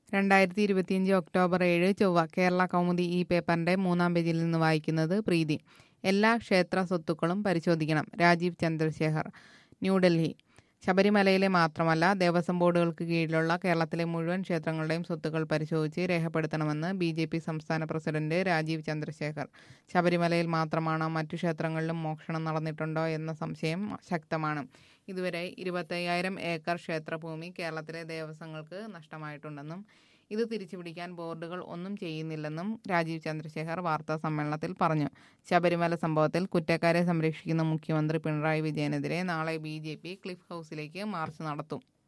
രണ്ടായിരത്തി ഇരുപത്തിയഞ്ച് ഒക്ടോബർ ഏഴ് ചൊവ്വ കേരള കൗമുദി ഈ പേപ്പറിന്റെ മൂന്നാം പേജിൽ നിന്ന് വായിക്കുന്നത് പ്രീതി എല്ലാ ക്ഷേത്ര സ്വത്തുക്കളും പരിശോധിക്കണം രാജീവ് ചന്ദ്രശേഖർ ന്യൂഡൽഹി ശബരിമലയിലെ മാത്രമല്ല ദേവസ്വം ബോർഡുകൾക്ക് കീഴിലുള്ള കേരളത്തിലെ മുഴുവൻ ക്ഷേത്രങ്ങളുടെയും സ്വത്തുക്കൾ പരിശോധിച്ച് രേഖപ്പെടുത്തണമെന്ന് ബി ജെ പി സംസ്ഥാന പ്രസിഡന്റ് രാജീവ് ചന്ദ്രശേഖർ ശബരിമലയിൽ മാത്രമാണോ മറ്റു ക്ഷേത്രങ്ങളിലും മോഷണം നടന്നിട്ടുണ്ടോ എന്ന സംശയം ശക്തമാണ് ഇതുവരെ ഇരുപത്തയ്യായിരം ഏക്കർ ക്ഷേത്രഭൂമി കേരളത്തിലെ ദേവസ്വങ്ങൾക്ക് നഷ്ടമായിട്ടുണ്ടെന്നും ഇത് തിരിച്ചുപിടിക്കാൻ ബോർഡുകൾ ഒന്നും ചെയ്യുന്നില്ലെന്നും രാജീവ് ചന്ദ്രശേഖർ വാർത്താ സമ്മേളനത്തിൽ പറഞ്ഞു ശബരിമല സംഭവത്തിൽ കുറ്റക്കാരെ സംരക്ഷിക്കുന്ന മുഖ്യമന്ത്രി പിണറായി വിജയനെതിരെ നാളെ ബി ക്ലിഫ് ഹൗസിലേക്ക് മാർച്ച് നടത്തും